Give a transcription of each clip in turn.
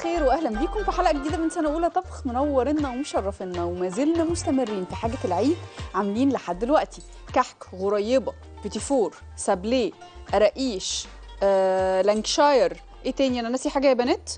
الخير واهلا بيكم في حلقه جديده من سنه اولى طبخ منورنا ومشرفنا وما زلنا مستمرين في حاجه العيد عاملين لحد دلوقتي كحك غريبه بيتي فور سابليه قراقيش آه، لانكشاير ايه تاني انا ناسي حاجه يا بنات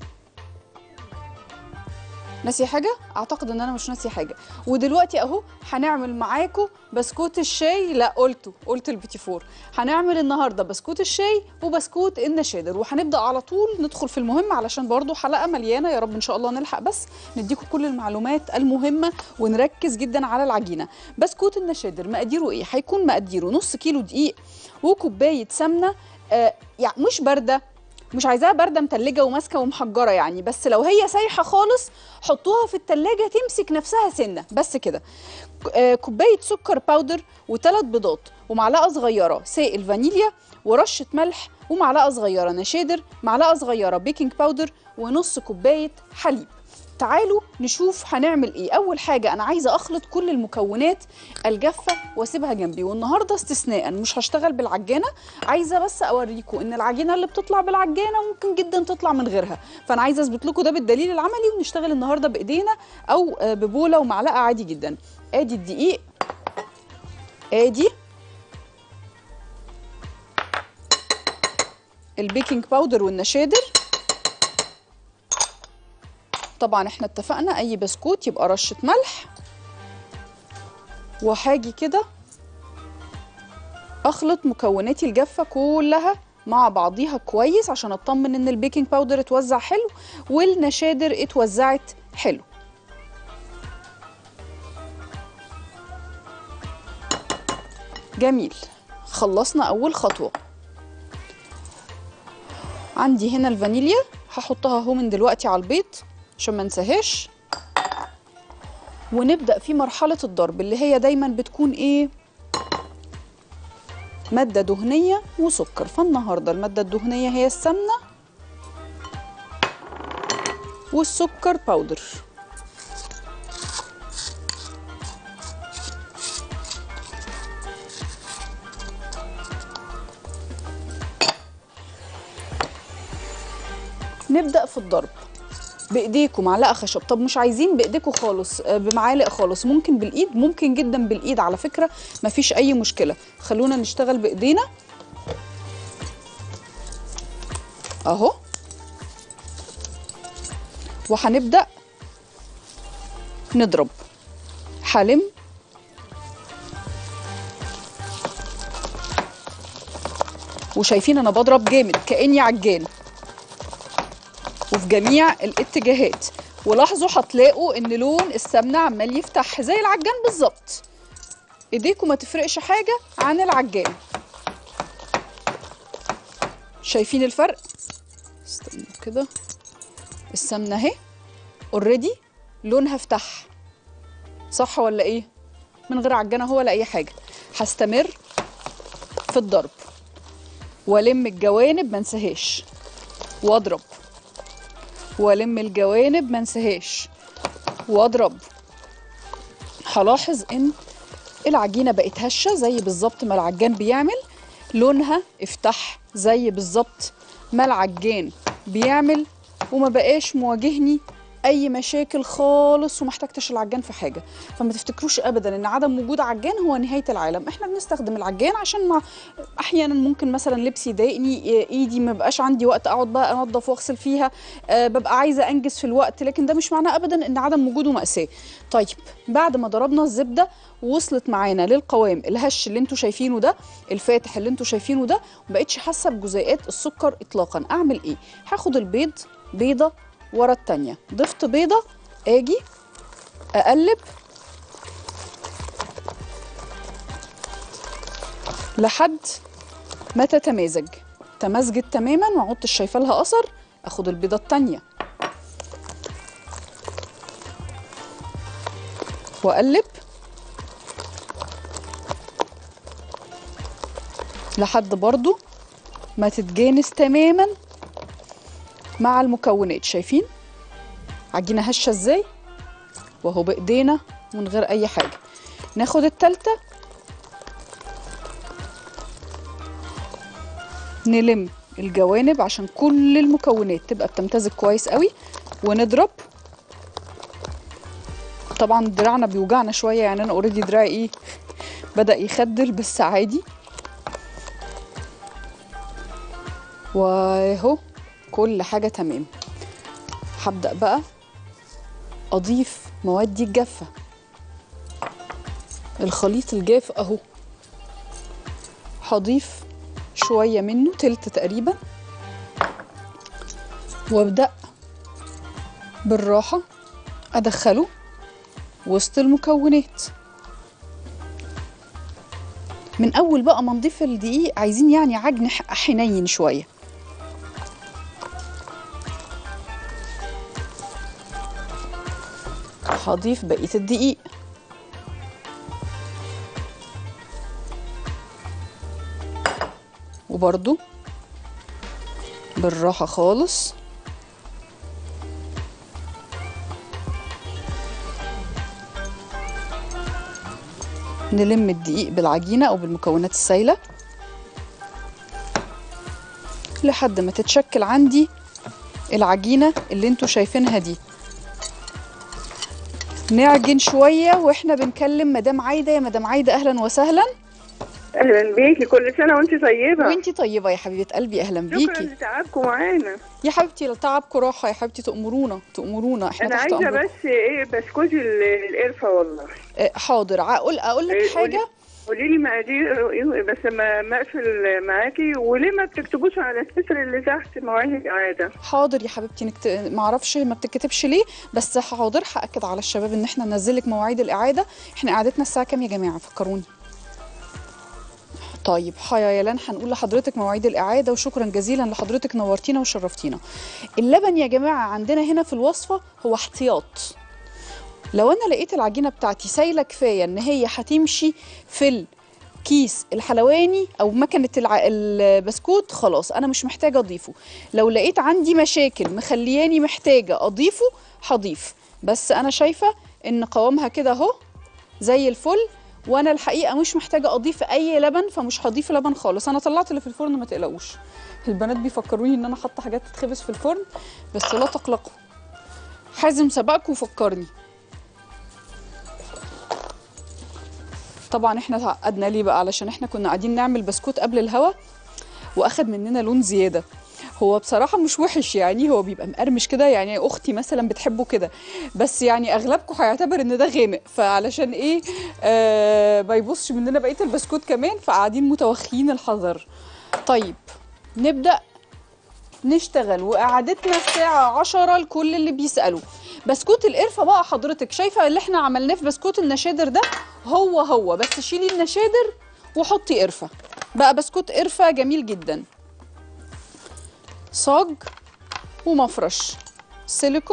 ناسي حاجه اعتقد ان انا مش ناسي حاجه ودلوقتي اهو هنعمل معاكم بسكوت الشاي لا قلته قلت البيتي فور هنعمل النهارده بسكوت الشاي وبسكوت النشادر وهنبدا على طول ندخل في المهم علشان برضو حلقه مليانه يا رب ان شاء الله نلحق بس نديكم كل المعلومات المهمه ونركز جدا على العجينه بسكوت النشادر مقاديره ايه هيكون مقاديره نص كيلو دقيق وكوبايه سمنه آه يعني مش بارده مش عايزاها بارده متلجه وماسكه ومحجره يعني بس لو هي سايحه خالص حطوها في التلاجة تمسك نفسها سنه بس كده ك- آه، كوبايه سكر باودر وثلاث بيضات ومعلقه صغيره سائل فانيليا ورشه ملح ومعلقه صغيره نشادر معلقه صغيره بيكنج باودر ونص كوبايه حليب تعالوا نشوف هنعمل ايه اول حاجه انا عايزه اخلط كل المكونات الجافه واسيبها جنبي والنهارده استثناء مش هشتغل بالعجانه عايزه بس اوريكم ان العجينه اللي بتطلع بالعجانه ممكن جدا تطلع من غيرها فانا عايزه اثبت لكم ده بالدليل العملي ونشتغل النهارده بايدينا او آه، ببوله ومعلقه عادي جدا ادي الدقيق ادي البيكنج باودر والنشادر طبعا احنا اتفقنا اي بسكوت يبقى رشه ملح وهاجي كده اخلط مكوناتي الجافه كلها مع بعضيها كويس عشان اطمن ان البيكنج باودر اتوزع حلو والنشادر اتوزعت حلو جميل خلصنا اول خطوه عندي هنا الفانيليا هحطها اهو من دلوقتي على البيض عشان ما انساهاش ونبدا في مرحله الضرب اللي هي دايما بتكون ايه ماده دهنيه وسكر فالنهارده الماده الدهنيه هي السمنه والسكر باودر نبدا في الضرب بايديكم معلقه خشب طب مش عايزين بايديكم خالص آه، بمعالق خالص ممكن بالايد ممكن جدا بالايد على فكره مفيش اي مشكله خلونا نشتغل بايدينا اهو وهنبدا نضرب هلم وشايفين انا بضرب جامد كاني عجان وفي جميع الاتجاهات ولاحظوا هتلاقوا ان لون السمنه عمال يفتح زي العجان بالظبط ايديكم ما تفرقش حاجه عن العجان شايفين الفرق استنوا كده السمنه اهي اوريدي لونها فتح صح ولا ايه من غير عجانه هو ولا اي حاجه هستمر في الضرب والم الجوانب ما انساهاش واضرب والم الجوانب ما انساهاش واضرب هلاحظ ان العجينه بقت هشه زي بالظبط ما العجان بيعمل لونها افتح زي بالظبط ما العجان بيعمل وما بقاش مواجهني اي مشاكل خالص وما احتجتش العجان في حاجه فما تفتكروش ابدا ان عدم وجود عجان هو نهايه العالم احنا بنستخدم العجان عشان مع احيانا ممكن مثلا لبسي يضايقني ايدي ما بقاش عندي وقت اقعد بقى انضف واغسل فيها أه ببقى عايزه انجز في الوقت لكن ده مش معناه ابدا ان عدم وجوده ماساه طيب بعد ما ضربنا الزبده وصلت معانا للقوام الهش اللي انتوا شايفينه ده الفاتح اللي انتوا شايفينه ده مبقتش حاسه بجزيئات السكر اطلاقا اعمل ايه هاخد البيض بيضه ورا التانية ضفت بيضه اجي اقلب لحد ما تتمازج تمازجت تماما ما عدتش شايفه لها اثر اخد البيضه التانية واقلب لحد برضو ما تتجانس تماما مع المكونات شايفين عجينه هشه ازاي وهو بايدينا من غير اي حاجه ناخد التالتة نلم الجوانب عشان كل المكونات تبقى بتمتزج كويس قوي ونضرب طبعا دراعنا بيوجعنا شويه يعني انا اوريدي دراعي ايه بدا يخدل بس عادي واهو كل حاجه تمام هبدا بقى اضيف موادي الجافه الخليط الجاف اهو هضيف شويه منه تلت تقريبا وابدا بالراحه ادخله وسط المكونات من اول بقى ما نضيف الدقيق عايزين يعني عجن ح- حنين شويه هضيف بقيه الدقيق وبرضو بالراحه خالص نلم الدقيق بالعجينة أو بالمكونات السائلة لحد ما تتشكل عندي العجينة اللي انتوا شايفينها دي نعجن شوية واحنا بنكلم مدام عايدة يا مدام عايدة أهلا وسهلا اهلا بيكي كل سنه وانت طيبه وانتي طيبة يا حبيبة قلبي أهلا شكرا بيكي لتعبكم معانا يا حبيبتي لا تعبكم راحة يا حبيبتي تأمرونا تأمرونا احنا انا تحت عايزه أمركم بس ايه بسكوت ال- القرفه والله آه، حاضر أقول أقول لك إيه، حاجة قولي لي مقادير إيه، بس ما ما اقفل معاكي وليه ما بتكتبوش على السفر اللي تحت مواعيد الاعاده حاضر يا حبيبتي نكت... معرفش ما بتتكتبش ليه بس حاضر هاكد على الشباب ان احنا ننزلك مواعيد الاعاده احنا قعدتنا الساعه كام يا جماعه فكروني طيب حيا يا لان هنقول لحضرتك مواعيد الاعاده وشكرا جزيلا لحضرتك نورتينا وشرفتينا اللبن يا جماعه عندنا هنا في الوصفه هو احتياط لو انا لقيت العجينه بتاعتي سايله كفايه ان هي هتمشي في الكيس الحلواني او مكنه الع... البسكوت خلاص انا مش محتاجه اضيفه لو لقيت عندي مشاكل مخلياني محتاجه اضيفه هضيف بس انا شايفه ان قوامها كده اهو زي الفل وانا الحقيقه مش محتاجه اضيف اي لبن فمش هضيف لبن خالص انا طلعت اللي في الفرن ما تقلقوش البنات بيفكروني ان انا حاطه حاجات تتخبز في الفرن بس لا تقلقوا حازم سبقك وفكرني طبعا احنا تعقدنا ليه بقى علشان احنا كنا قاعدين نعمل بسكوت قبل الهوا واخد مننا لون زياده هو بصراحه مش وحش يعني هو بيبقى مقرمش كده يعني اختي مثلا بتحبه كده بس يعني اغلبكم هيعتبر ان ده غامق فعلشان ايه آه ما يبصش مننا بقيه البسكوت كمان فقاعدين متوخيين الحذر طيب نبدا نشتغل وقعدتنا الساعة عشرة لكل اللي بيسألوا بسكوت القرفة بقى حضرتك شايفة اللي احنا عملناه في بسكوت النشادر ده هو هو بس شيلي النشادر وحطي قرفة بقى بسكوت قرفة جميل جدا صاج ومفرش سيليكون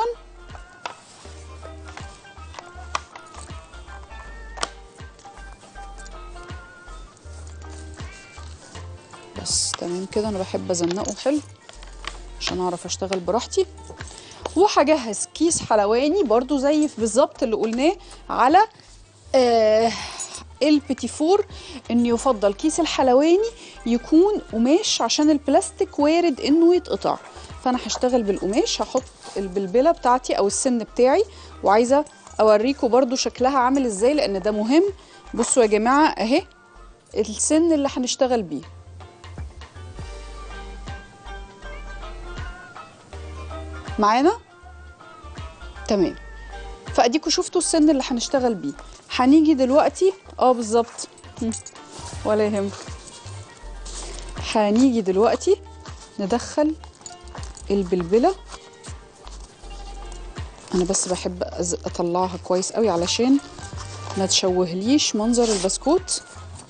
بس تمام كده انا بحب ازنقه حلو عشان اعرف اشتغل براحتي وهجهز كيس حلواني برضو زي بالظبط اللي قلناه على آه البيتي فور ان يفضل كيس الحلواني يكون قماش عشان البلاستيك وارد انه يتقطع فانا هشتغل بالقماش هحط البلبله بتاعتي او السن بتاعي وعايزه اوريكم برضو شكلها عامل ازاي لان ده مهم بصوا يا جماعه اهي السن اللي هنشتغل بيه معانا تمام فاديكوا شفتوا السن اللي هنشتغل بيه هنيجي دلوقتي اه بالظبط هم، ولا يهمك هنيجي دلوقتي ندخل البلبله انا بس بحب أز- اطلعها كويس قوي علشان ما تشوهليش منظر البسكوت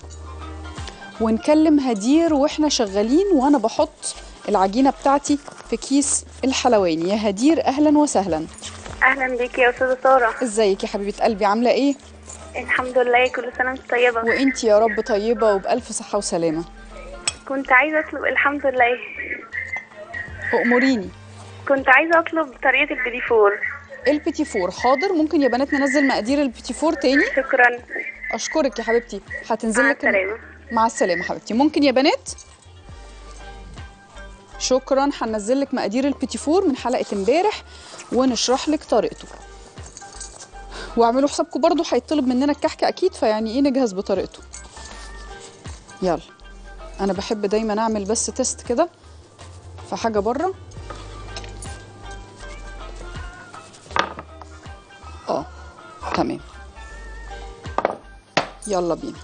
ونكلم هدير واحنا شغالين وانا بحط العجينه بتاعتي في كيس الحلواني يا هدير اهلا وسهلا اهلا بيكي يا استاذه ساره ازيك يا حبيبه قلبي عامله ايه الحمد لله كل سنه وانت طيبه وانتي يا رب طيبه وبالف صحه وسلامه كنت عايزه اطلب الحمد لله اموريني كنت عايزه اطلب طريقه البيدي فور البيتي فور حاضر ممكن يا بنات ننزل مقادير البيتي فور تاني شكرا اشكرك يا حبيبتي هتنزل مع لك السلامه مع السلامه حبيبتي ممكن يا بنات شكرا هنزل لك مقادير البيتي فور من حلقه امبارح ونشرح لك طريقته واعملوا حسابكم برضو هيطلب مننا الكحك اكيد فيعني ايه نجهز بطريقته يلا انا بحب دايما اعمل بس تيست كده في حاجه بره اه تمام يلا بينا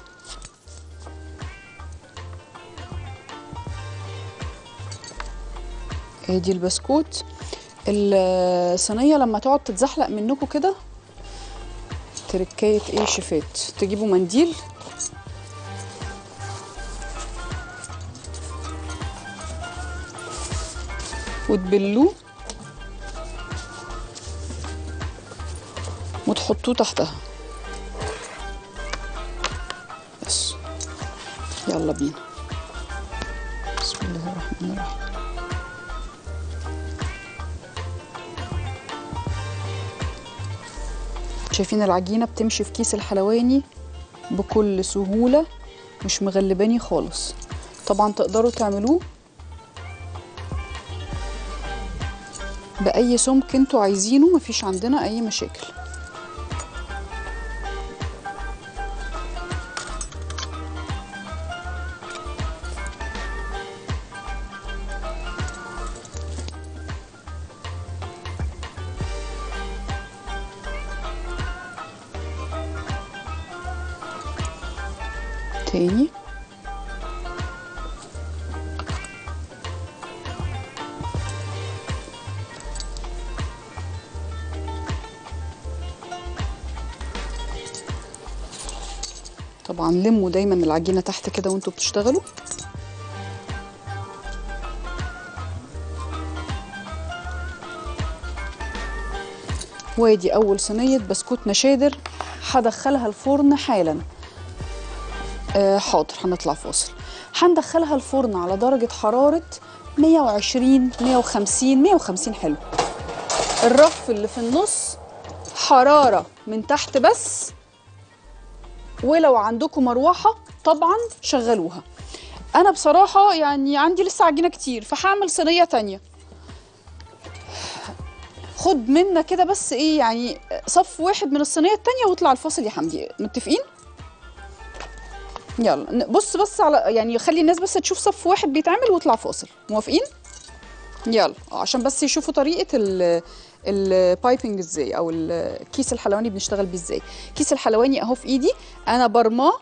ادي البسكوت الصينيه لما تقعد تتزحلق منكم كده تركايه ايه شفات تجيبوا منديل وتبلوه وتحطوه تحتها بس يلا بينا بسم الله الرحمن الرحيم شايفين العجينة بتمشي في كيس الحلواني بكل سهولة مش مغلباني خالص طبعا تقدروا تعملوه بأي سمك انتوا عايزينه مفيش عندنا أي مشاكل تاني طبعا لموا دايما العجينه تحت كده وانتوا بتشتغلوا وادي اول صينيه بسكوت نشادر هدخلها الفرن حالا آه حاضر هنطلع فاصل هندخلها الفرن على درجه حراره 120 150 150 حلو الرف اللي في النص حراره من تحت بس ولو عندكم مروحه طبعا شغلوها انا بصراحه يعني عندي لسه عجينه كتير فهعمل صينيه تانية خد منا كده بس ايه يعني صف واحد من الصينيه التانية واطلع الفاصل يا حمدي متفقين يلا ن- بص بس على يعني خلي الناس بس تشوف صف واحد بيتعمل واطلع فاصل موافقين يلا آه، عشان بس يشوفوا طريقه ال البايبنج ازاي او الكيس الحلواني بنشتغل بيه ازاي كيس الحلواني اهو في ايدي انا برماه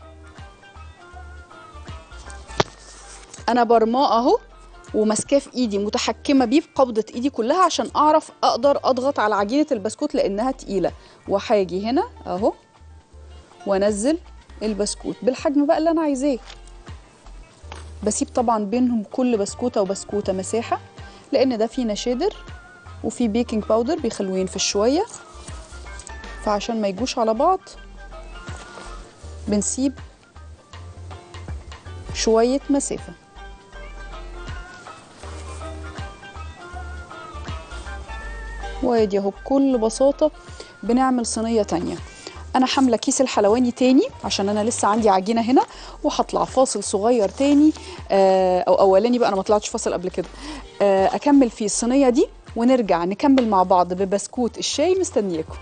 انا برماه اهو وماسكاه في ايدي متحكمه بيه بقبضه ايدي كلها عشان اعرف اقدر اضغط على عجينه البسكوت لانها تقيله وهاجي هنا اهو وانزل البسكوت بالحجم بقى اللي انا عايزاه بسيب طبعا بينهم كل بسكوته وبسكوته مساحه لان ده فيه نشادر وفيه بيكنج باودر بيخلوه ينفش شويه فعشان ما يجوش على بعض بنسيب شويه مسافه وادي اهو بكل بساطه بنعمل صينيه تانية انا حامله كيس الحلواني تاني عشان انا لسه عندي عجينه هنا وهطلع فاصل صغير تاني آه او اولاني بقى انا ما طلعتش فاصل قبل كده آه اكمل فيه الصينيه دي ونرجع نكمل مع بعض ببسكوت الشاي مستنياكم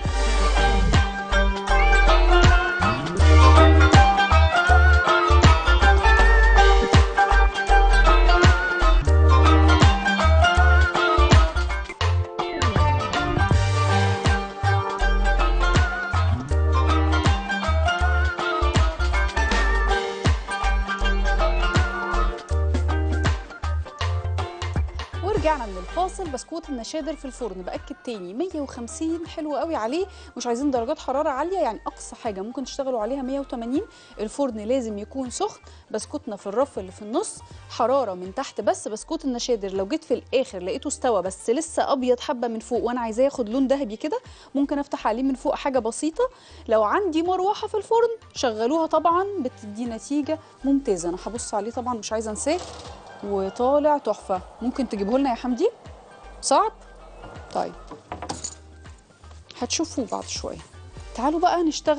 ورجعنا من الفاصل بسكوت النشادر في الفرن باكد تاني 150 حلو قوي عليه مش عايزين درجات حراره عاليه يعني اقصى حاجه ممكن تشتغلوا عليها 180 الفرن لازم يكون سخن بسكوتنا في الرف اللي في النص حراره من تحت بس بسكوت النشادر لو جيت في الاخر لقيته استوى بس لسه ابيض حبه من فوق وانا عايزاه ياخد لون ذهبي كده ممكن افتح عليه من فوق حاجه بسيطه لو عندي مروحه في الفرن شغلوها طبعا بتدي نتيجه ممتازه انا هبص عليه طبعا مش عايزه انساه وطالع تحفه ممكن تجيبه لنا يا حمدي صعب طيب هتشوفوه بعد شويه تعالوا بقى نشتغل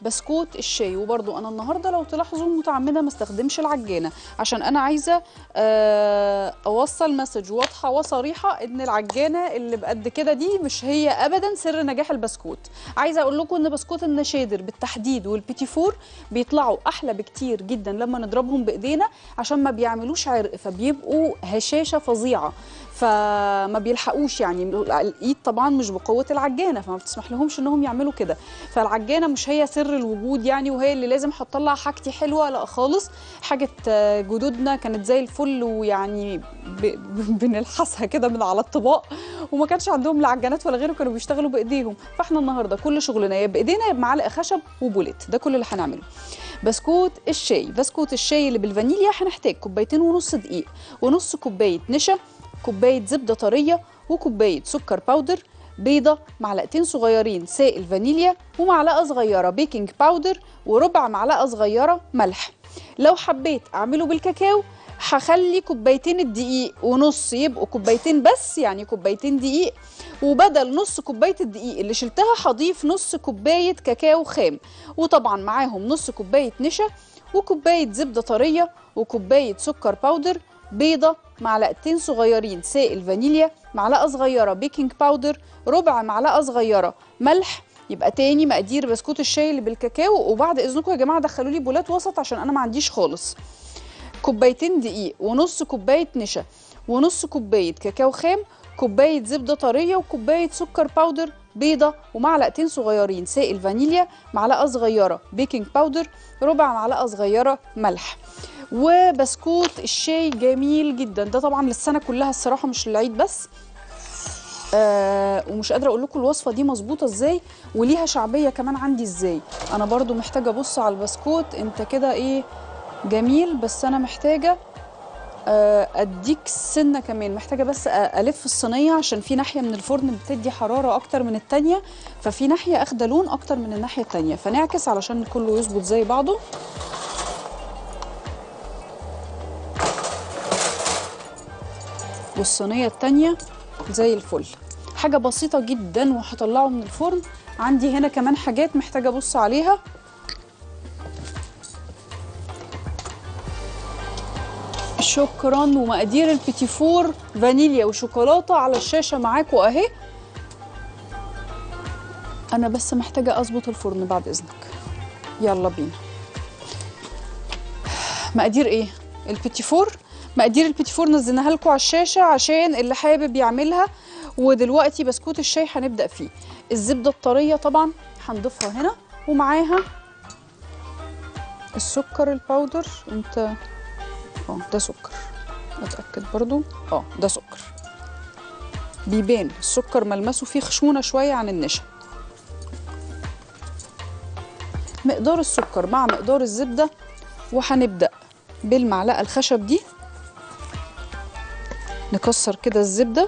بسكوت الشاي وبرضو انا النهارده لو تلاحظوا متعمده ما استخدمش العجانه عشان انا عايزه آه، اوصل مسج واضحه وصريحه ان العجانه اللي بقد كده دي مش هي ابدا سر نجاح البسكوت عايزه اقول لكم ان بسكوت النشادر بالتحديد والبيتي فور بيطلعوا احلى بكتير جدا لما نضربهم بايدينا عشان ما بيعملوش عرق فبيبقوا هشاشه فظيعه فما بيلحقوش يعني الايد طبعا مش بقوه العجانه فما بتسمح لهمش انهم يعملوا كده فالعجانه مش هي سر الوجود يعني وهي اللي لازم هتطلع حاجتي حلوه لا خالص حاجه آه، جدودنا كانت زي الفل ويعني ب- ب- بنلحسها كده من على الطباق وما كانش عندهم لا عجانات ولا غيره كانوا بيشتغلوا بايديهم فاحنا النهارده كل شغلنا يا بايدينا يا بمعلقه خشب وبوليت ده كل اللي هنعمله بسكوت الشاي بسكوت الشاي اللي بالفانيليا هنحتاج كوبايتين ونص دقيق ونص كوبايه نشا كوبايه زبده طريه وكوبايه سكر باودر بيضه معلقتين صغيرين سائل فانيليا ومعلقه صغيره بيكنج باودر وربع معلقه صغيره ملح لو حبيت اعمله بالكاكاو هخلي كوبايتين الدقيق ونص يبقوا كوبايتين بس يعني كوبايتين دقيق وبدل نص كوبايه الدقيق اللي شلتها هضيف نص كوبايه كاكاو خام وطبعا معاهم نص كوبايه نشا وكوبايه زبده طريه وكوبايه سكر باودر بيضه معلقتين صغيرين سائل فانيليا معلقه صغيره بيكنج باودر ربع معلقه صغيره ملح يبقى تاني مقادير بسكوت الشاي اللي بالكاكاو وبعد اذنكم يا جماعه دخلوا لي بولات وسط عشان انا ما عنديش خالص كوبايتين دقيق ونص كوبايه نشا ونص كوبايه كاكاو خام كوبايه زبده طريه وكوبايه سكر باودر بيضه ومعلقتين صغيرين سائل فانيليا معلقه صغيره بيكنج باودر ربع معلقه صغيره ملح وبسكوت الشاي جميل جدا ده طبعا للسنه كلها الصراحه مش للعيد بس آه ومش قادره اقول لكم الوصفه دي مظبوطه ازاي وليها شعبيه كمان عندي ازاي انا برضو محتاجه ابص على البسكوت انت كده ايه جميل بس انا محتاجه آه، اديك سنه كمان محتاجه بس أ- الف الصينيه عشان في ناحيه من الفرن بتدي حراره اكتر من التانية ففي ناحيه اخده لون اكتر من الناحيه التانية فنعكس علشان كله يظبط زي بعضه والصينيه التانية زي الفل حاجه بسيطه جدا وهطلعه من الفرن عندي هنا كمان حاجات محتاجه ابص عليها شكرا ومقادير البيتي فور فانيليا وشوكولاته على الشاشه معاكم اهي انا بس محتاجه اظبط الفرن بعد اذنك يلا بينا مقادير ايه البيتي فور مقادير البيتي فور نزلناها لكم على الشاشه عشان اللي حابب يعملها ودلوقتي بسكوت الشاي هنبدا فيه الزبده الطريه طبعا هنضيفها هنا ومعاها السكر الباودر انت اه ده سكر اتاكد برضو اه ده سكر بيبان السكر ملمسه فيه خشونه شويه عن النشا مقدار السكر مع مقدار الزبده وهنبدا بالمعلقه الخشب دي نكسر كده الزبده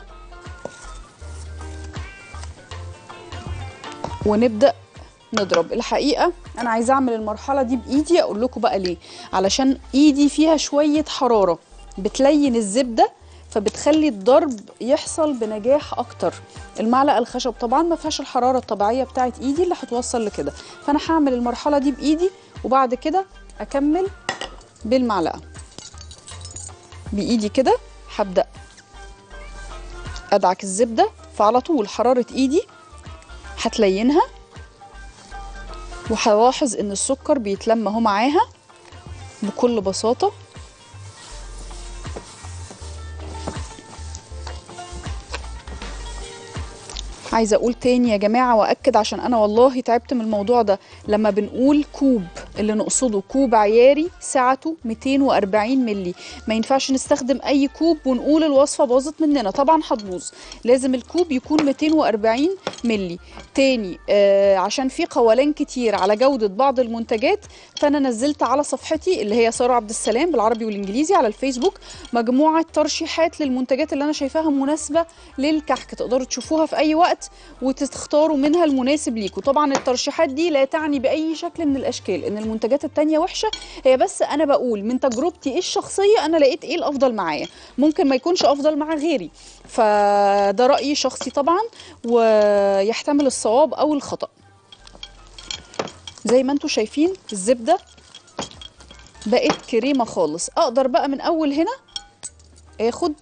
ونبدا نضرب الحقيقه انا عايزه اعمل المرحله دي بايدي اقول لكم بقى ليه علشان ايدي فيها شويه حراره بتلين الزبده فبتخلي الضرب يحصل بنجاح اكتر المعلقه الخشب طبعا ما فيهاش الحراره الطبيعيه بتاعت ايدي اللي هتوصل لكده فانا هعمل المرحله دي بايدي وبعد كده اكمل بالمعلقه بايدي كده هبدا ادعك الزبده فعلى طول حراره ايدي هتلينها وهلاحظ ان السكر بيتلم اهو معاها بكل بساطه عايزه اقول تاني يا جماعه واكد عشان انا والله تعبت من الموضوع ده لما بنقول كوب اللي نقصده كوب عياري سعته 240 ملي ما ينفعش نستخدم اي كوب ونقول الوصفه باظت مننا طبعا هتبوظ لازم الكوب يكون 240 ملي تاني آه عشان في قولان كتير على جوده بعض المنتجات فانا نزلت على صفحتي اللي هي ساره عبد السلام بالعربي والانجليزي على الفيسبوك مجموعه ترشيحات للمنتجات اللي انا شايفاها مناسبه للكحك تقدروا تشوفوها في اي وقت وتختاروا منها المناسب ليكم طبعا الترشيحات دي لا تعني باي شكل من الاشكال ان المنتجات التانية وحشه هي بس انا بقول من تجربتي الشخصيه انا لقيت ايه الافضل معايا ممكن ما يكونش افضل مع غيري فده رايي شخصي طبعا ويحتمل الصواب او الخطا زي ما انتم شايفين الزبده بقت كريمه خالص اقدر بقى من اول هنا اخد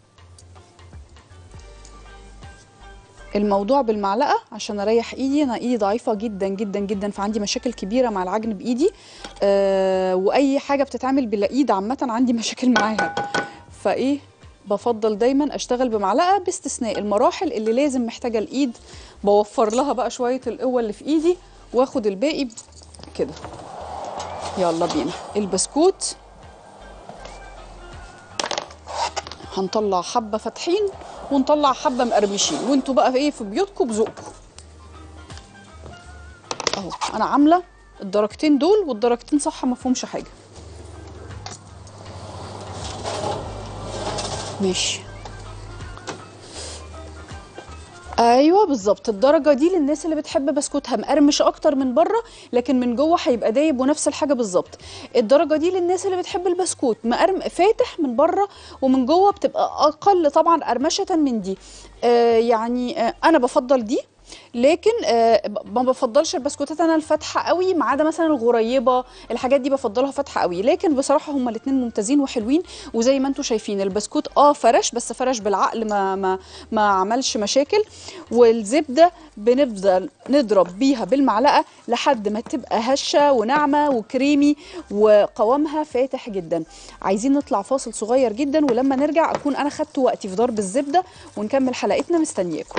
الموضوع بالمعلقه عشان اريح ايدي انا ايدي ضعيفه جدا جدا جدا فعندي مشاكل كبيره مع العجن بايدي آه واي حاجه بتتعمل بالايد عامه عندي مشاكل معاها فايه بفضل دايما اشتغل بمعلقه باستثناء المراحل اللي لازم محتاجه الايد بوفر لها بقى شويه القوه اللي في ايدي واخد الباقي كده يلا بينا البسكوت هنطلع حبه فاتحين ونطلع حبه مقرمشين وانتوا بقى ايه في بيوتكم بذوقكم اهو انا عامله الدرجتين دول والدرجتين صح ما فيهمش حاجه ماشي ايوه بالظبط الدرجه دي للناس اللي بتحب بسكوتها مقرمش اكتر من بره لكن من جوه هيبقى دايب ونفس الحاجه بالظبط الدرجه دي للناس اللي بتحب البسكوت مقرم فاتح من بره ومن جوه بتبقى اقل طبعا قرمشه من دي آه يعني آه انا بفضل دي لكن آه ب- ما بفضلش البسكوتات انا الفاتحه قوي ما عدا مثلا الغريبه الحاجات دي بفضلها فاتحه قوي لكن بصراحه هما الاثنين ممتازين وحلوين وزي ما انتم شايفين البسكوت اه فرش بس فرش بالعقل ما ما ما عملش مشاكل والزبده بنفضل نضرب بيها بالمعلقه لحد ما تبقى هشه وناعمه وكريمي وقوامها فاتح جدا عايزين نطلع فاصل صغير جدا ولما نرجع اكون انا خدت وقتي في ضرب الزبده ونكمل حلقتنا مستنياكم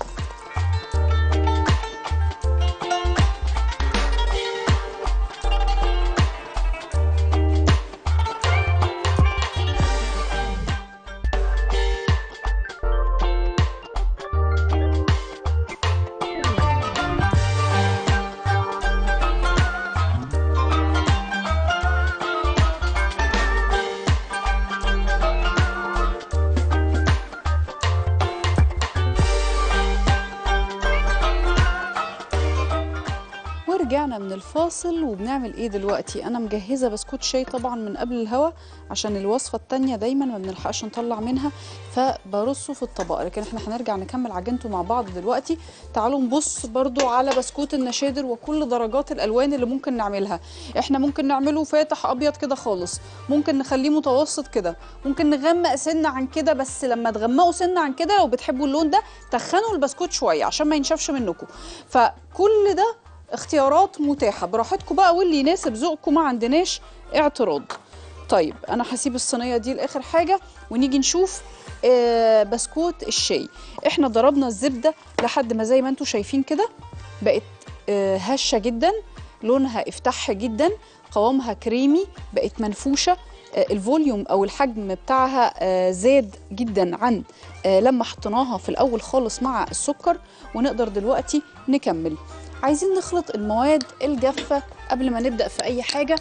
ورجعنا من الفاصل وبنعمل ايه دلوقتي انا مجهزه بسكوت شاي طبعا من قبل الهوا عشان الوصفه التانية دايما ما بنلحقش نطلع منها فبرصه في الطبق لكن احنا هنرجع نكمل عجينته مع بعض دلوقتي تعالوا نبص برضو على بسكوت النشادر وكل درجات الالوان اللي ممكن نعملها احنا ممكن نعمله فاتح ابيض كده خالص ممكن نخليه متوسط كده ممكن نغمق سنه عن كده بس لما تغمقوا سنه عن كده لو بتحبوا اللون ده تخنوا البسكوت شويه عشان ما ينشفش منكم فكل ده اختيارات متاحه براحتكم بقى واللي يناسب ذوقكم ما عندناش اعتراض طيب انا هسيب الصينيه دي لاخر حاجه ونيجي نشوف آه بسكوت الشاي احنا ضربنا الزبده لحد ما زي ما انتم شايفين كده بقت آه هشه جدا لونها افتح جدا قوامها كريمي بقت منفوشه آه الفوليوم او الحجم بتاعها آه زاد جدا عن آه لما حطيناها في الاول خالص مع السكر ونقدر دلوقتي نكمل عايزين نخلط المواد الجافة قبل ما نبدأ في أي حاجة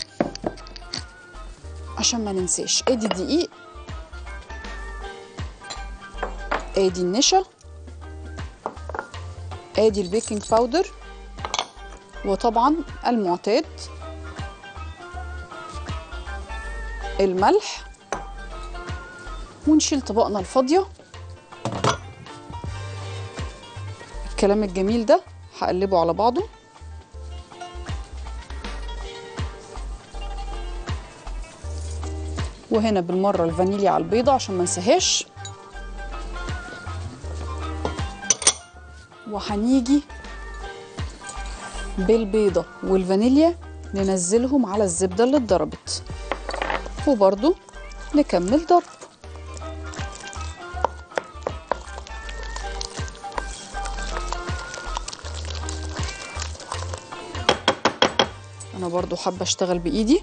عشان ما ننساش ادي الدقيق ادي النشا ادي البيكنج باودر وطبعا المعتاد الملح ونشيل طبقنا الفاضية الكلام الجميل ده هقلبه على بعضه وهنا بالمره الفانيليا على البيضه عشان ما انساهاش وهنيجي بالبيضه والفانيليا ننزلهم على الزبده اللي اتضربت وبرده نكمل ضرب انا برضو حابه اشتغل بايدي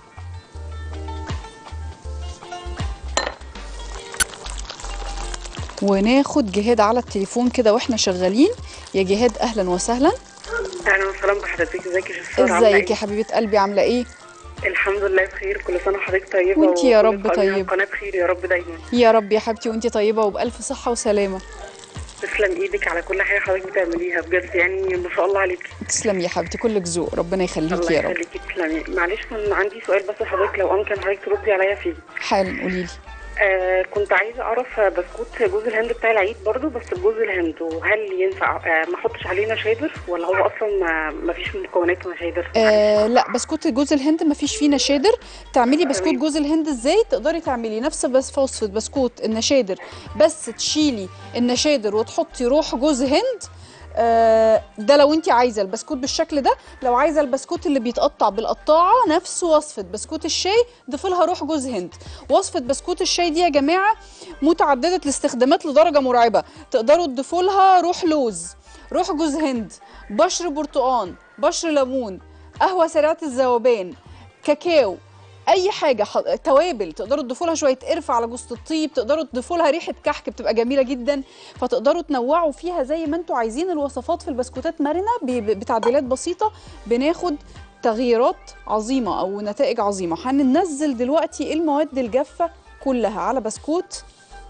وناخد جهاد على التليفون كده واحنا شغالين يا جهاد اهلا وسهلا اهلا وسهلا بحضرتك ازيك يا شطار عاملة ازيك يا إيه؟ حبيبه قلبي عامله ايه الحمد لله بخير كل سنه وحضرتك طيبه وإنتي يا وكل رب قناة- طيب. قناه بخير يا رب دايما يا رب يا حبيبتي وانتي طيبه وبالف صحه وسلامه تسلم ايدك على كل حاجه حضرتك بتعمليها بجد يعني ما شاء الله عليكي تسلمي يا حبيبتي كلك ذوق ربنا يخليكي الله يا رب يخليكي تسلمي معلش كان عندي سؤال بس حضرتك لو امكن حضرتك تردي عليا فيه حالا قولي لي آه كنت عايزه اعرف بسكوت جوز الهند بتاع العيد برضو بس بجوز الهند وهل ينفع آه ما احطش عليه نشادر ولا هو اصلا ما, ما فيش مكونات نشادر آه لا بسكوت جوز الهند ما فيش فيه نشادر تعملي بسكوت تمام. جوز الهند ازاي تقدري تعملي نفس بس فوسفة بسكوت النشادر بس تشيلي النشادر وتحطي روح جوز هند آه، ده لو انت عايزه البسكوت بالشكل ده لو عايزه البسكوت اللي بيتقطع بالقطاعه نفس وصفه بسكوت الشاي ضيفي لها روح جوز هند وصفه بسكوت الشاي دي يا جماعه متعدده الاستخدامات لدرجه مرعبه تقدروا تضيفوا لها روح لوز روح جوز هند بشر برتقان بشر ليمون قهوه سريعه الذوبان كاكاو اي حاجه ح... توابل تقدروا تضيفوا لها شويه قرفه على جوز الطيب تقدروا تضيفوا لها ريحه كحك بتبقى جميله جدا فتقدروا تنوعوا فيها زي ما انتوا عايزين الوصفات في البسكوتات مرنه ب... ب- بتعديلات بسيطه بناخد تغييرات عظيمه او نتائج عظيمه هننزل دلوقتي المواد الجافه كلها على بسكوت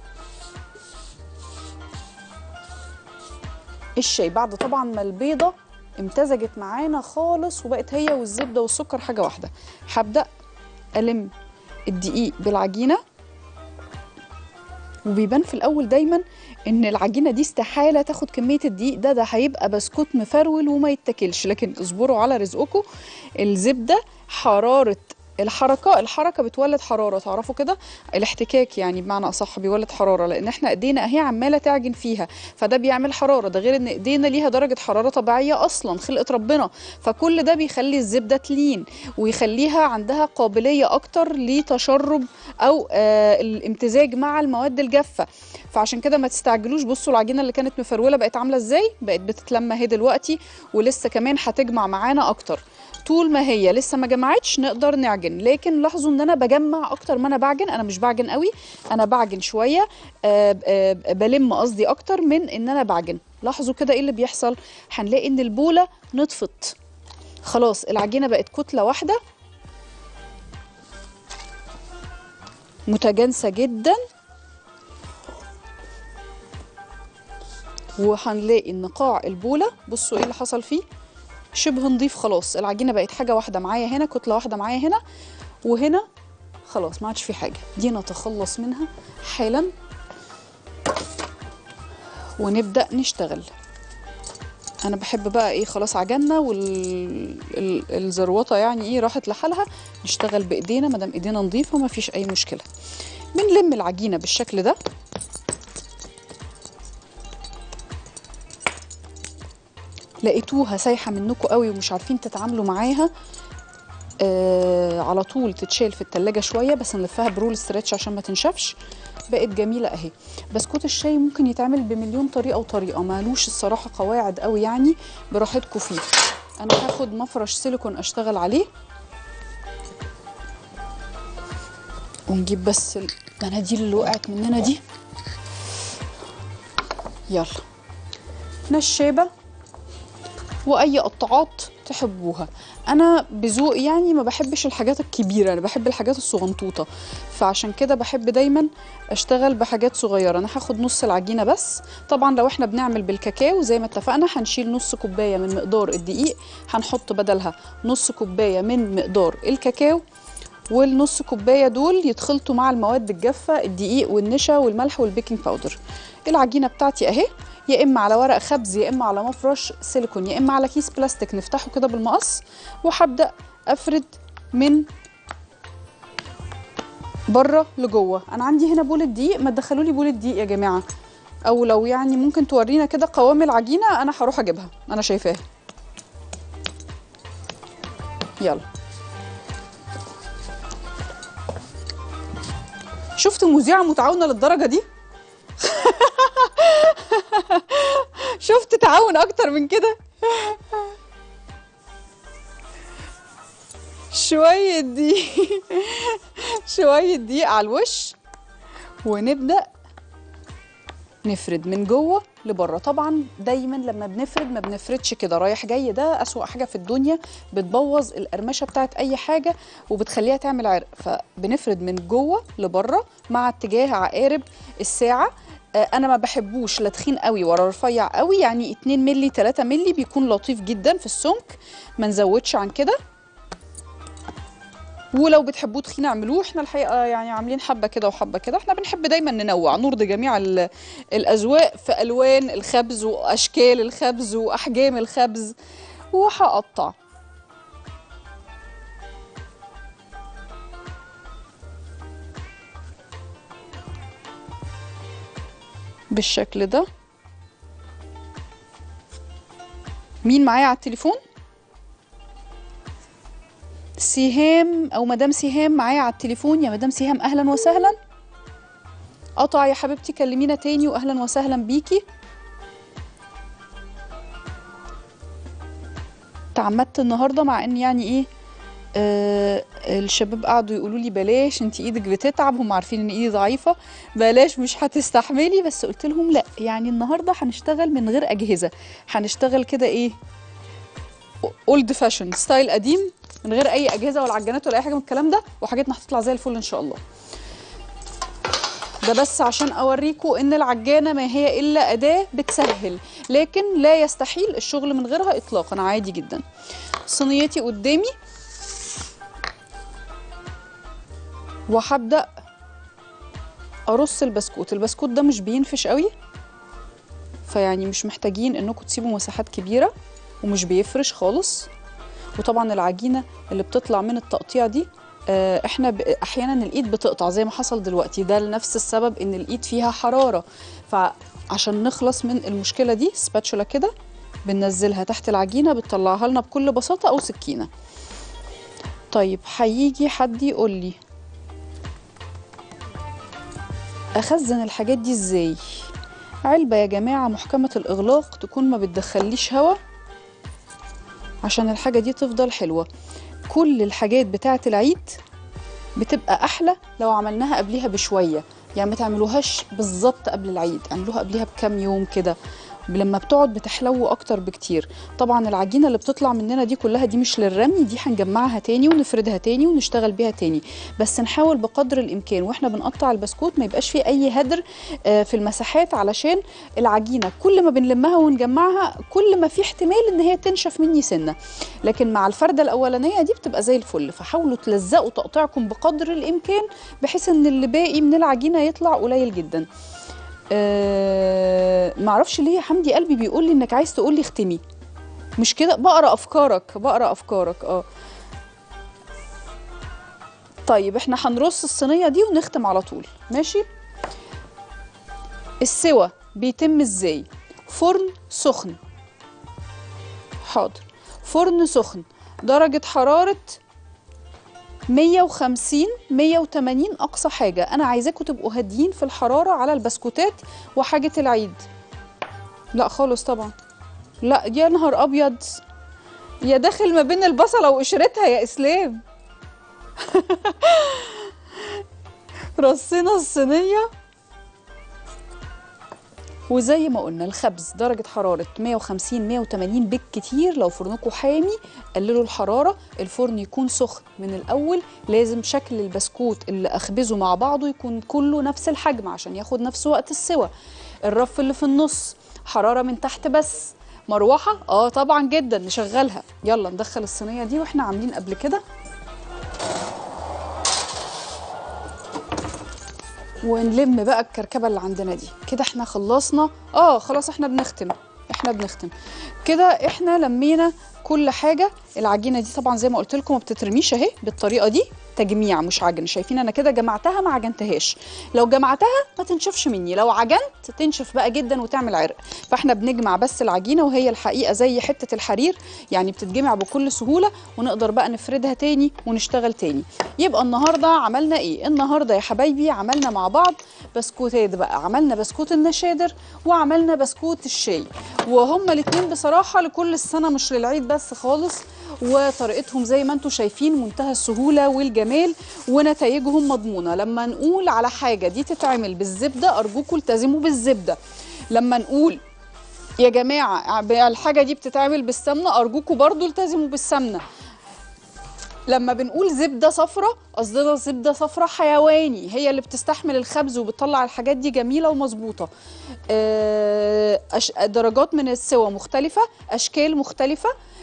الشاي بعد طبعا ما البيضه امتزجت معانا خالص وبقت هي والزبده والسكر حاجه واحده هبدا الم الدقيق بالعجينه وبيبان في الاول دايما ان العجينه دي استحاله تاخد كميه الدقيق ده ده هيبقى بسكوت مفرول وما يتاكلش لكن اصبروا على رزقكم الزبده حراره الحركه الحركه بتولد حراره تعرفوا كده الاحتكاك يعني بمعنى اصح بيولد حراره لان احنا ايدينا اهي عماله تعجن فيها فده بيعمل حراره ده غير ان ايدينا ليها درجه حراره طبيعيه اصلا خلقه ربنا فكل ده بيخلي الزبده تلين ويخليها عندها قابليه اكتر لتشرب او آه الامتزاج مع المواد الجافه فعشان كده ما تستعجلوش بصوا العجينه اللي كانت مفروله بقت عامله ازاي بقت بتتلم اهي دلوقتي ولسه كمان هتجمع معانا اكتر طول ما هي لسه ما جمعتش نقدر نعجن لكن لاحظوا ان انا بجمع اكتر ما انا بعجن انا مش بعجن قوي انا بعجن شويه آه آه بلم قصدي اكتر من ان انا بعجن لاحظوا كده ايه اللي بيحصل هنلاقي ان البوله نطفت خلاص العجينه بقت كتله واحده متجانسه جدا وهنلاقي ان قاع البوله بصوا ايه اللي حصل فيه شبه نضيف خلاص العجينه بقت حاجه واحده معايا هنا كتله واحده معايا هنا وهنا خلاص ما عادش في حاجه دي نتخلص منها حالا ونبدا نشتغل انا بحب بقى ايه خلاص عجنا والزروطه يعني ايه راحت لحالها نشتغل بايدينا ما دام ايدينا نظيفه ما فيش اي مشكله بنلم العجينه بالشكل ده لقيتوها سايحه منكم قوي ومش عارفين تتعاملوا معاها آه على طول تتشال في التلاجة شويه بس نلفها برول ستريتش عشان ما تنشفش بقت جميله اهي بسكوت الشاي ممكن يتعمل بمليون طريقه وطريقه مالوش الصراحه قواعد قوي يعني براحتكم فيه انا هاخد مفرش سيليكون اشتغل عليه ونجيب بس المناديل اللي وقعت مننا دي يلا نشابه واي قطعات تحبوها انا بذوق يعني ما بحبش الحاجات الكبيره انا بحب الحاجات الصغنطوطه فعشان كده بحب دايما اشتغل بحاجات صغيره انا هاخد نص العجينه بس طبعا لو احنا بنعمل بالكاكاو زي ما اتفقنا هنشيل نص كوبايه من مقدار الدقيق هنحط بدلها نص كوبايه من مقدار الكاكاو والنص كوبايه دول يتخلطوا مع المواد الجافه الدقيق والنشا والملح والبيكنج باودر العجينه بتاعتي اهي يا اما على ورق خبز يا اما على مفرش سيليكون يا اما على كيس بلاستيك نفتحه كده بالمقص وهبدا افرد من بره لجوه انا عندي هنا بوله دقيق ما تدخلوا لي بوله دقيق يا جماعه او لو يعني ممكن تورينا كده قوام العجينه انا هروح اجيبها انا شايفاها يلا شفت مذيعه متعاونه للدرجه دي شفت تعاون اكتر من كده شوية دقيق شوية دقيق على الوش ونبدأ نفرد من جوه لبره طبعا دايما لما بنفرد ما بنفردش كده رايح جاي ده اسوأ حاجه في الدنيا بتبوظ القرمشه بتاعت اي حاجه وبتخليها تعمل عرق فبنفرد من جوه لبره مع اتجاه عقارب الساعه انا ما بحبوش لا تخين قوي ولا رفيع قوي يعني 2 مللي 3 مللي بيكون لطيف جدا في السمك ما نزودش عن كده ولو بتحبوه تخين اعملوه احنا الحقيقه يعني عاملين حبه كده وحبه كده احنا بنحب دايما ننوع نرضي جميع ال- الاذواق في الوان الخبز واشكال الخبز واحجام الخبز وهقطع بالشكل ده مين معايا على التليفون سهام او مدام سهام معايا على التليفون يا مدام سهام اهلا وسهلا قطع يا حبيبتي كلمينا تاني واهلا وسهلا بيكي تعمدت النهارده مع ان يعني ايه آه الشباب قعدوا يقولوا لي بلاش انت ايدك بتتعب هم عارفين ان ايدي ضعيفه بلاش مش هتستحملي بس قلت لهم لا يعني النهارده هنشتغل من غير اجهزه هنشتغل كده ايه اولد فاشن ستايل قديم من غير اي اجهزه ولا عجانات ولا اي حاجه من الكلام ده وحاجتنا هتطلع زي الفل ان شاء الله ده بس عشان اوريكم ان العجانه ما هي الا اداه بتسهل لكن لا يستحيل الشغل من غيرها اطلاقا عادي جدا صينيتي قدامي وهبدا ارص البسكوت البسكوت ده مش بينفش قوي فيعني مش محتاجين انكم تسيبوا مساحات كبيره ومش بيفرش خالص وطبعا العجينه اللي بتطلع من التقطيع دي آه، احنا ب- احيانا الايد بتقطع زي ما حصل دلوقتي ده لنفس السبب ان الايد فيها حراره فعشان نخلص من المشكله دي سباتشولا كده بننزلها تحت العجينه بتطلعها لنا بكل بساطه او سكينه طيب هيجي حد يقول لي اخزن الحاجات دي ازاي علبه يا جماعه محكمه الاغلاق تكون ما بتدخليش هوا عشان الحاجه دي تفضل حلوه كل الحاجات بتاعه العيد بتبقى احلى لو عملناها قبليها بشويه يعني ما تعملوهاش بالظبط قبل العيد اعملوها قبليها بكام يوم كده لما بتقعد بتحلو اكتر بكتير طبعا العجينه اللي بتطلع مننا دي كلها دي مش للرمي دي هنجمعها تاني ونفردها تاني ونشتغل بيها تاني بس نحاول بقدر الامكان واحنا بنقطع البسكوت ما يبقاش فيه اي هدر آه، في المساحات علشان العجينه كل ما بنلمها ونجمعها كل ما في احتمال ان هي تنشف مني سنه لكن مع الفرده الاولانيه دي بتبقى زي الفل فحاولوا تلزقوا تقطيعكم بقدر الامكان بحيث ان اللي باقي من العجينه يطلع قليل جدا أه معرفش ليه يا حمدي قلبي بيقول لي انك عايز تقول لي اختمي مش كده بقرا افكارك بقرا افكارك اه طيب احنا هنرص الصينيه دي ونختم على طول ماشي السوا بيتم ازاي فرن سخن حاضر فرن سخن درجة حرارة 150 180 أقصى حاجة أنا عايزاكم تبقوا هاديين في الحرارة على البسكوتات وحاجة العيد لا خالص طبعا لا يا نهار أبيض يا داخل ما بين البصلة وقشرتها يا إسلام رصينا الصينية وزي ما قلنا الخبز درجة حرارة 150 180 بالكتير لو فرنكم حامي قللوا الحرارة الفرن يكون سخن من الأول لازم شكل البسكوت اللي أخبزه مع بعضه يكون كله نفس الحجم عشان ياخد نفس وقت السوى الرف اللي في النص حرارة من تحت بس مروحة اه طبعا جدا نشغلها يلا ندخل الصينية دي واحنا عاملين قبل كده ونلم بقى الكركبه اللي عندنا دي كده احنا خلصنا اه خلاص احنا بنختم احنا بنختم كده احنا لمينا كل حاجه العجينه دي طبعا زي ما قلت لكم ما بتترميش اهي بالطريقه دي تجميع مش عجن شايفين انا كده جمعتها ما عجنتهاش لو جمعتها ما تنشفش مني لو عجنت تنشف بقى جدا وتعمل عرق فاحنا بنجمع بس العجينه وهي الحقيقه زي حته الحرير يعني بتتجمع بكل سهوله ونقدر بقى نفردها تاني ونشتغل تاني يبقى النهارده عملنا ايه النهارده يا حبايبي عملنا مع بعض بسكوتات بقى عملنا بسكوت النشادر وعملنا بسكوت الشاي وهما الاتنين بصراحه لكل السنه مش للعيد بس خالص وطريقتهم زي ما انتم شايفين منتهى السهوله والجمال ونتائجهم مضمونه لما نقول على حاجه دي تتعمل بالزبده ارجوكم التزموا بالزبده لما نقول يا جماعه الحاجه دي بتتعمل بالسمنه ارجوكم برضو التزموا بالسمنه لما بنقول زبده صفرة قصدنا زبده صفرة حيواني هي اللي بتستحمل الخبز وبتطلع الحاجات دي جميله ومظبوطه آه، أش- درجات من السوى مختلفه اشكال مختلفه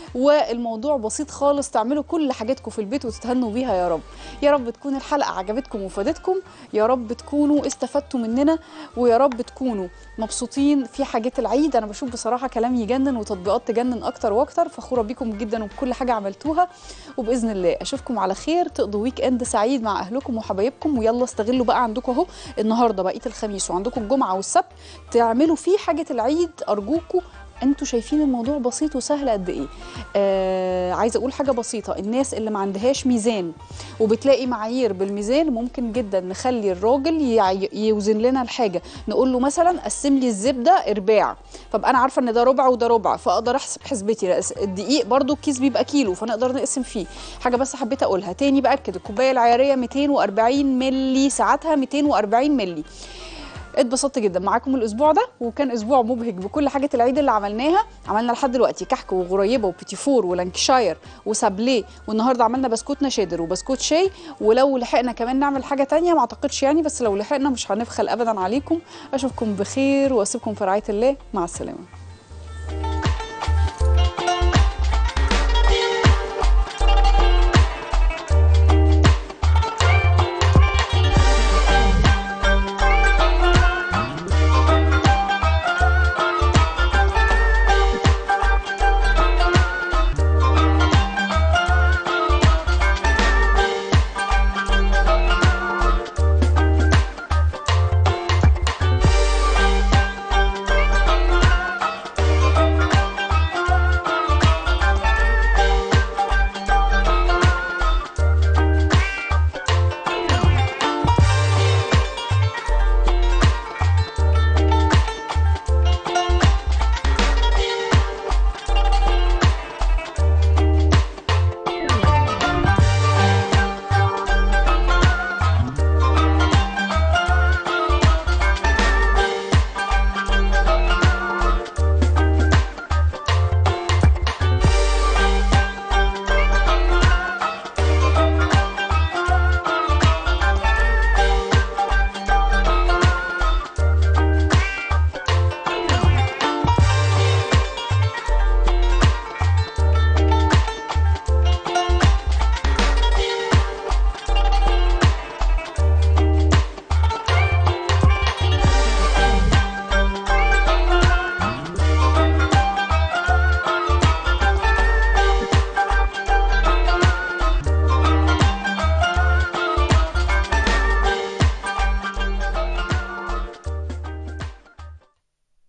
والموضوع بسيط خالص تعملوا كل حاجاتكم في البيت وتتهنوا بيها يا رب يا رب تكون الحلقه عجبتكم وفادتكم يا رب تكونوا استفدتوا مننا ويا رب تكونوا مبسوطين في حاجات العيد انا بشوف بصراحه كلام يجنن وتطبيقات تجنن اكتر واكتر فخوره بيكم جدا وبكل حاجه عملتوها وباذن الله اشوفكم على خير تقضوا ويك اند سعيد مع اهلكم وحبايبكم ويلا استغلوا بقى عندكم اهو النهارده بقيه الخميس وعندكم الجمعه والسبت تعملوا فيه حاجه العيد ارجوكم انتوا شايفين الموضوع بسيط وسهل قد ايه آه عايزه اقول حاجه بسيطه الناس اللي ما عندهاش ميزان وبتلاقي معايير بالميزان ممكن جدا نخلي الراجل يعي- يوزن لنا الحاجه نقول له مثلا قسم لي الزبده ارباع فابقى انا عارفه ان ده ربع وده ربع فاقدر احسب حسبتي لا، الدقيق برضو الكيس بيبقى كيلو فنقدر نقسم فيه حاجه بس حبيت اقولها تاني باكد الكوبايه العياريه 240 ملي ساعتها 240 ملي اتبسطت جدا معاكم الاسبوع ده وكان اسبوع مبهج بكل حاجه العيد اللي عملناها عملنا لحد دلوقتي كحك وغريبه وبيتيفور ولانكشاير وسابليه والنهارده عملنا بسكوت نشادر وبسكوت شاي ولو لحقنا كمان نعمل حاجه تانية ما اعتقدش يعني بس لو لحقنا مش هنبخل ابدا عليكم اشوفكم بخير واسيبكم في رعايه الله مع السلامه